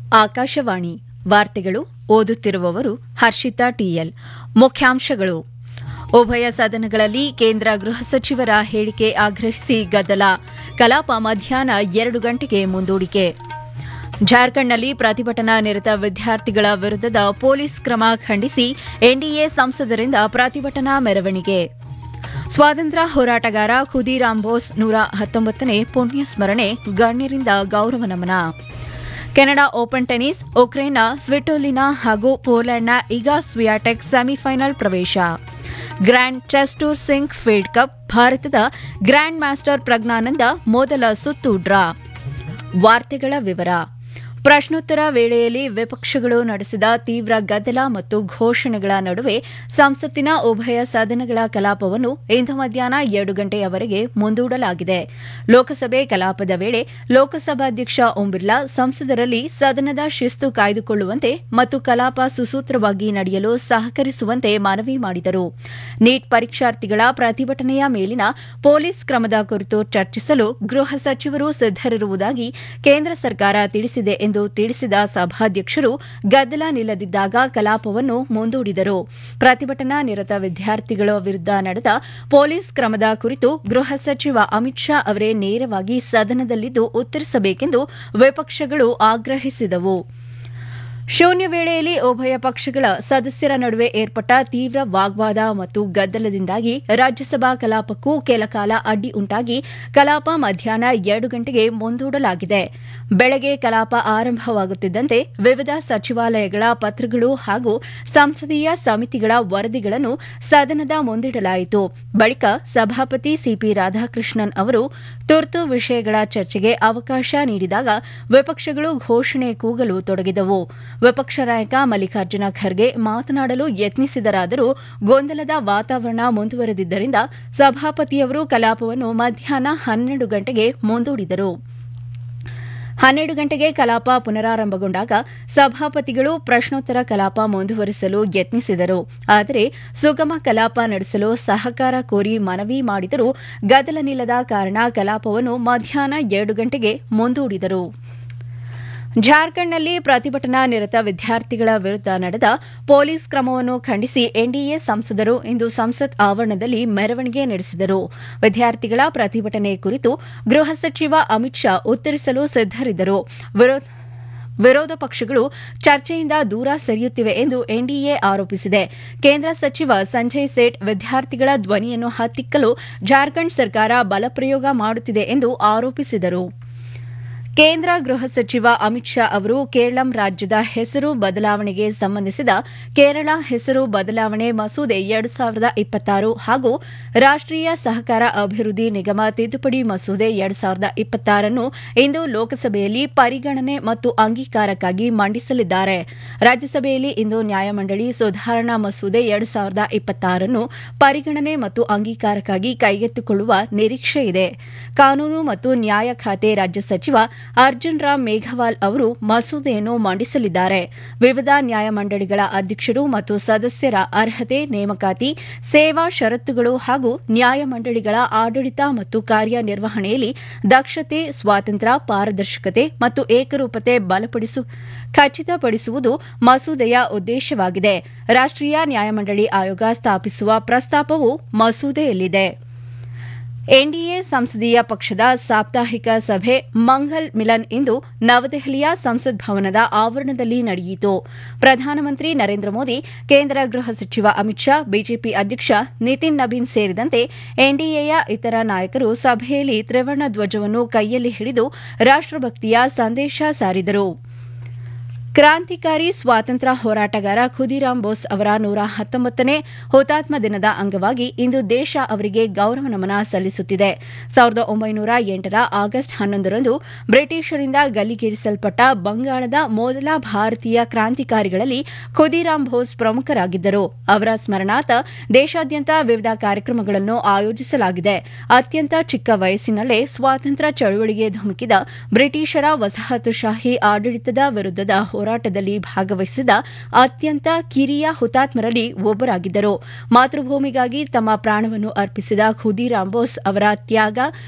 ಆಕಾಶವಾಣಿ ವಾರ್ತೆಗಳು ಓದುತ್ತಿರುವವರು ಹರ್ಷಿತಾ ಟಿಎಲ್ ಮುಖ್ಯಾಂಶಗಳು ಉಭಯ ಸದನಗಳಲ್ಲಿ ಕೇಂದ್ರ ಗೃಹ ಸಚಿವರ ಹೇಳಿಕೆ ಆಗ್ರಹಿಸಿ ಗದ್ದಲ ಕಲಾಪ ಮಧ್ಯಾಹ್ನ ಎರಡು ಗಂಟೆಗೆ ಮುಂದೂಡಿಕೆ ಜಾರ್ಖಂಡ್ನಲ್ಲಿ ಪ್ರತಿಭಟನಾ ನಿರತ ವಿದ್ಯಾರ್ಥಿಗಳ ವಿರುದ್ಧದ ಪೊಲೀಸ್ ಕ್ರಮ ಖಂಡಿಸಿ ಎನ್ಡಿಎ ಸಂಸದರಿಂದ ಪ್ರತಿಭಟನಾ ಮೆರವಣಿಗೆ ಸ್ವಾತಂತ್ರ್ಯ ಹೋರಾಟಗಾರ ಖುದಿರಾಮ್ ಬೋಸ್ ನೂರ ಹತ್ತೊಂಬತ್ತನೇ ಪುಣ್ಯ ಸ್ಮರಣೆ ಗಣ್ಯರಿಂದ ಗೌರವ ನಮನ ಕೆನಡಾ ಓಪನ್ ಟೆನಿಸ್ ಉಕ್ರೇನ್ನ ಸ್ವಿಟೋಲಿನಾ ಹಾಗೂ ಪೋಲೆಂಡ್ನ ಇಗಾ ಸ್ವಿಯಾಟೆಕ್ ಸೆಮಿಫೈನಲ್ ಪ್ರವೇಶ grand chess tour Sinquefield cup ಭಾರತದ ಗ್ರ್ಯಾಂಡ್ ಮಾಸ್ಟರ್ ಪ್ರಜ್ಞಾನಂದ ಮೊದಲ ಸುತ್ತು ಡ್ರಾ ವಾರ್ತೆಗಳ ವಿವರ ಪ್ರಶ್ನೋತ್ತರ ವೇಳೆಯಲ್ಲಿ ವಿಪಕ್ಷಗಳು ನಡೆಸಿದ ತೀವ್ರ ಗದ್ದಲ ಮತ್ತು ಘೋಷಣೆಗಳ ನಡುವೆ ಸಂಸತ್ತಿನ ಉಭಯ ಸದನಗಳ ಕಲಾಪವನ್ನು ಇಂದು ಮಧ್ಯಾಹ್ನ ಎರಡು ಗಂಟೆಯವರೆಗೆ ಮುಂದೂಡಲಾಗಿದೆ ಲೋಕಸಭೆ ಕಲಾಪದ ವೇಳೆ ಲೋಕಸಭಾಧ್ಯಕ್ಷ ಓಂ ಬಿರ್ಲಾ ಸಂಸದರಲ್ಲಿ ಸದನದ ಶಿಸ್ತು ಕಾಯ್ದುಕೊಳ್ಳುವಂತೆ ಮತ್ತು ಕಲಾಪ ಸುಸೂತ್ರವಾಗಿ ನಡೆಯಲು ಸಹಕರಿಸುವಂತೆ ಮನವಿ ಮಾಡಿದರು ನೀಟ್ ಪರೀಕ್ಷಾರ್ಥಿಗಳ ಪ್ರತಿಭಟನೆಯ ಮೇಲಿನ ಪೊಲೀಸ್ ಕ್ರಮದ ಕುರಿತು ಚರ್ಚಿಸಲು ಗೃಹ ಸಚಿವರು ಸಿದ್ದರಿರುವುದಾಗಿ ಕೇಂದ್ರ ಸರ್ಕಾರ ತಿಳಿಸಿದೆ ಎಂದು ತಿಳಿಸಿದ ಸಭಾಧ್ಯಕ್ಷರು ಗದ್ದಲ ನಿಲ್ಲದಿದ್ದಾಗ ಕಲಾಪವನ್ನು ಮುಂದೂಡಿದರು ಪ್ರತಿಭಟನಾ ನಿರತ ವಿದ್ಯಾರ್ಥಿಗಳ ವಿರುದ್ಧ ನಡೆದ ಪೊಲೀಸ್ ಕ್ರಮದ ಕುರಿತು ಗೃಹ ಸಚಿವ ಅಮಿತ್ ಶಾ ಅವರೇ ನೇರವಾಗಿ ಸದನದಲ್ಲಿದ್ದು ಉತ್ತರಿಸಬೇಕೆಂದು ವಿಪಕ್ಷಗಳು ಆಗ್ರಹಿಸಿದವು ಶೂನ್ಯ ವೇಳೆಯಲ್ಲಿ ಉಭಯ ಪಕ್ಷಗಳ ಸದಸ್ಯರ ನಡುವೆ ಏರ್ಪಟ್ಟ ತೀವ್ರ ವಾಗ್ವಾದ ಮತ್ತು ಗದ್ದಲದಿಂದಾಗಿ ರಾಜ್ಯಸಭಾ ಕಲಾಪಕ್ಕೂ ಕೆಲಕಾಲ ಅಡ್ಡಿ ಉಂಟಾಗಿ ಕಲಾಪ ಮಧ್ಯಾಹ್ನ ಎರಡು ಗಂಟೆಗೆ ಮುಂದೂಡಲಾಗಿದೆ ಬೆಳಗ್ಗೆ ಕಲಾಪ ಆರಂಭವಾಗುತ್ತಿದ್ದಂತೆ ವಿವಿಧ ಸಚಿವಾಲಯಗಳ ಪತ್ರಗಳು ಹಾಗೂ ಸಂಸದೀಯ ಸಮಿತಿಗಳ ವರದಿಗಳನ್ನು ಸದನದ ಮುಂದಿಡಲಾಯಿತು ಬಳಿಕ ಸಭಾಪತಿ ಸಿಪಿ ರಾಧಾಕೃಷ್ಣನ್ ಅವರು ತುರ್ತು ವಿಷಯಗಳ ಚರ್ಚೆಗೆ ಅವಕಾಶ ನೀಡಿದಾಗ ವಿಪಕ್ಷಗಳು ಘೋಷಣೆ ಕೂಗಲು ತೊಡಗಿದವು ವಿಪಕ್ಷ ನಾಯಕ ಮಲ್ಲಿಕಾರ್ಜುನ ಖರ್ಗೆ ಮಾತನಾಡಲು ಯತ್ನಿಸಿದರಾದರೂ ಗೊಂದಲದ ವಾತಾವರಣ ಮುಂದುವರೆದಿದ್ದರಿಂದ ಸಭಾಪತಿಯವರು ಕಲಾಪವನ್ನು ಮಧ್ಯಾಹ್ನ ಹನ್ನೆರಡು ಗಂಟೆಗೆ ಮುಂದೂಡಿದರು ಹನ್ನೆರಡು ಗಂಟೆಗೆ ಕಲಾಪ ಪುನರಾರಂಭಗೊಂಡಾಗ ಸಭಾಪತಿಗಳು ಪ್ರಶ್ನೋತ್ತರ ಕಲಾಪ ಮುಂದುವರಿಸಲು ಯತ್ನಿಸಿದರು ಆದರೆ ಸುಗಮ ಕಲಾಪ ನಡೆಸಲು ಸಹಕಾರ ಕೋರಿ ಮನವಿ ಮಾಡಿದರೂ ಗದ್ದಲ ನಿಲ್ಲದ ಕಾರಣ ಕಲಾಪವನ್ನು ಮಧ್ಯಾಹ್ನ ಎರಡು ಗಂಟೆಗೆ ಮುಂದೂಡಿದರು ಜಾರ್ಖಂಡ್ನಲ್ಲಿ ಪ್ರತಿಭಟನಾ ನಿರತ ವಿದ್ಯಾರ್ಥಿಗಳ ವಿರುದ್ಧ ನಡೆದ ಪೊಲೀಸ್ ಕ್ರಮವನ್ನು ಖಂಡಿಸಿ ಎನ್ಡಿಎ ಸಂಸದರು ಇಂದು ಸಂಸತ್ ಆವರಣದಲ್ಲಿ ಮೆರವಣಿಗೆ ನಡೆಸಿದರು ವಿದ್ಯಾರ್ಥಿಗಳ ಪ್ರತಿಭಟನೆ ಕುರಿತು ಗೃಹ ಸಚಿವ ಅಮಿತ್ ಶಾ ಉತ್ತರಿಸಲು ಸಿದ್ದರಿದ್ದರು ವಿರೋಧ ಪಕ್ಷಗಳು ಚರ್ಚೆಯಿಂದ ದೂರ ಸರಿಯುತ್ತಿವೆ ಎಂದು ಎನ್ಡಿಎ ಆರೋಪಿಸಿದೆ ಕೇಂದ್ರ ಸಚಿವ ಸಂಜಯ್ ಸೇಠ್ ವಿದ್ಯಾರ್ಥಿಗಳ ಧ್ವನಿಯನ್ನು ಹತ್ತಿಕ್ಕಲು ಜಾರ್ಖಂಡ್ ಸರ್ಕಾರ ಬಲಪ್ರಯೋಗ ಮಾಡುತ್ತಿದೆ ಎಂದು ಆರೋಪಿಸಿದರು ಕೇಂದ್ರ ಗೃಹ ಸಚಿವ ಅಮಿತ್ ಶಾ ಅವರು ಕೇರಳಂ ರಾಜ್ಯದ ಹೆಸರು ಬದಲಾವಣೆಗೆ ಸಂಬಂಧಿಸಿದ ಕೇರಳ ಹೆಸರು ಬದಲಾವಣೆ ಮಸೂದೆ ಎರಡು ಸಾವಿರದ ಇಪ್ಪತ್ತಾರು ಹಾಗೂ ರಾಷ್ಟೀಯ ಸಹಕಾರ ಅಭಿವೃದ್ಧಿ ನಿಗಮ ತಿದ್ದುಪಡಿ ಮಸೂದೆ ಎರಡು ಸಾವಿರದ ಇಪ್ಪತ್ತಾರನ್ನು ಇಂದು ಲೋಕಸಭೆಯಲ್ಲಿ ಪರಿಗಣನೆ ಮತ್ತು ಅಂಗೀಕಾರಕ್ಕಾಗಿ ಮಂಡಿಸಲಿದ್ದಾರೆ ರಾಜ್ಯಸಭೆಯಲ್ಲಿ ಇಂದು ನ್ಯಾಯಮಂಡಳಿ ಸುಧಾರಣಾ ಮಸೂದೆ ಎರಡು ಸಾವಿರದ ಇಪ್ಪತ್ತಾರನ್ನು ಪರಿಗಣನೆ ಮತ್ತು ಅಂಗೀಕಾರಕ್ಕಾಗಿ ಕೈಗೆತ್ತಿಕೊಳ್ಳುವ ನಿರೀಕ್ಷೆ ಇದೆ ಕಾನೂನು ಮತ್ತು ನ್ಯಾಯ ಖಾತೆ ರಾಜ್ಯ ಸಚಿವ ಅರ್ಜುನ್ ರಾಮ್ ಮೇಘವಾಲ್ ಅವರು ಮಸೂದೆಯನ್ನು ಮಂಡಿಸಲಿದ್ದಾರೆ ವಿವಿಧ ನ್ಯಾಯಮಂಡಳಿಗಳ ಅಧ್ಯಕ್ಷರು ಮತ್ತು ಸದಸ್ಯರ ಅರ್ಹತೆ ನೇಮಕಾತಿ ಸೇವಾ ಷರತ್ತುಗಳು ಹಾಗೂ ನ್ಯಾಯಮಂಡಳಿಗಳ ಆಡಳಿತ ಮತ್ತು ಕಾರ್ಯನಿರ್ವಹಣೆಯಲ್ಲಿ ದಕ್ಷತೆ ಸ್ವಾತಂತ್ರ್ಯ ಪಾರದರ್ಶಕತೆ ಮತ್ತು ಏಕರೂಪತೆ ಬಲಪಡಿಸು ಖಚಿತಪಡಿಸುವುದು ಮಸೂದೆಯ ಉದ್ದೇಶವಾಗಿದೆ ರಾಷ್ಟೀಯ ನ್ಯಾಯಮಂಡಳಿ ಆಯೋಗ ಸ್ಥಾಪಿಸುವ ಪ್ರಸ್ತಾಪವು ಮಸೂದೆಯಲ್ಲಿದೆ ಎನ್ಡಿಎ ಸಂಸದೀಯ ಪಕ್ಷದ ಸಾಪ್ತಾಹಿಕ ಸಭೆ ಮಂಗಲ್ ಮಿಲನ್ ಇಂದು ನವದೆಹಲಿಯ ಸಂಸತ್ ಭವನದ ಆವರಣದಲ್ಲಿ ನಡೆಯಿತು ಪ್ರಧಾನಮಂತ್ರಿ ನರೇಂದ್ರ ಮೋದಿ ಕೇಂದ್ರ ಗೃಹ ಸಚಿವ ಅಮಿತ್ ಶಾ ಬಿಜೆಪಿ ಅಧ್ಯಕ್ಷ ನಿತಿನ್ ನಬೀನ್ ಸೇರಿದಂತೆ ಎನ್ಡಿಎಯ ಇತರ ನಾಯಕರು ಸಭೆಯಲ್ಲಿ ತ್ರಿವರ್ಣ ಧ್ವಜವನ್ನು ಕೈಯಲ್ಲಿ ಹಿಡಿದು ರಾಷ್ಟಭಕ್ತಿಯ ಸಂದೇಶ ಸಾರಿದರು ಕ್ರಾಂತಿಕಾರಿ ಸ್ವಾತಂತ್ರ್ಯ ಹೋರಾಟಗಾರ ಖುದಿರಾಮ್ ಬೋಸ್ ಅವರ ನೂರ ಹತ್ತೊಂಬತ್ತನೇ ಹುತಾತ್ಮ ದಿನದ ಅಂಗವಾಗಿ ಇಂದು ದೇಶ ಅವರಿಗೆ ಗೌರವ ನಮನ ಸಲ್ಲಿಸುತ್ತಿದೆ ಸಾವಿರದ ಒಂಬೈನೂರ ಎಂಟರ ಆಗಸ್ಟ್ ಹನ್ನೊಂದರಂದು ಬ್ರಿಟಿಷರಿಂದ ಗಲ್ಲಿಗೇರಿಸಲ್ಪಟ್ಟ ಬಂಗಾಳದ ಮೊದಲ ಭಾರತೀಯ ಕ್ರಾಂತಿಕಾರಿಗಳಲ್ಲಿ ಖುದಿರಾಮ್ ಬೋಸ್ ಪ್ರಮುಖರಾಗಿದ್ದರು ಅವರ ಸ್ಮರಣಾರ್ಥ ದೇಶಾದ್ಯಂತ ವಿವಿಧ ಕಾರ್ಯಕ್ರಮಗಳನ್ನು ಆಯೋಜಿಸಲಾಗಿದೆ ಅತ್ಯಂತ ಚಿಕ್ಕ ವಯಸ್ಸಿನಲ್ಲೇ ಸ್ವಾತಂತ್ರ್ಯ ಚಳುವಳಿಗೆ ಧುಮುಕಿದ ಬ್ರಿಟಿಷರ ವಸಾಹತುಶಾಹಿ ಆಡಳಿತದ ವಿರುದ್ಧದ ಹೋರಾಟದಲ್ಲಿ ಭಾಗವಹಿಸಿದ ಅತ್ಯಂತ ಕಿರಿಯ ಹುತಾತ್ಮರಲ್ಲಿ ಒಬ್ಬರಾಗಿದ್ದರು ಮಾತೃಭೂಮಿಗಾಗಿ ತಮ್ಮ ಪ್ರಾಣವನ್ನು ಅರ್ಪಿಸಿದ ಖುದಿರಾಮ್ ಬೋಸ್ ಅವರ ತ್ಯಾಗ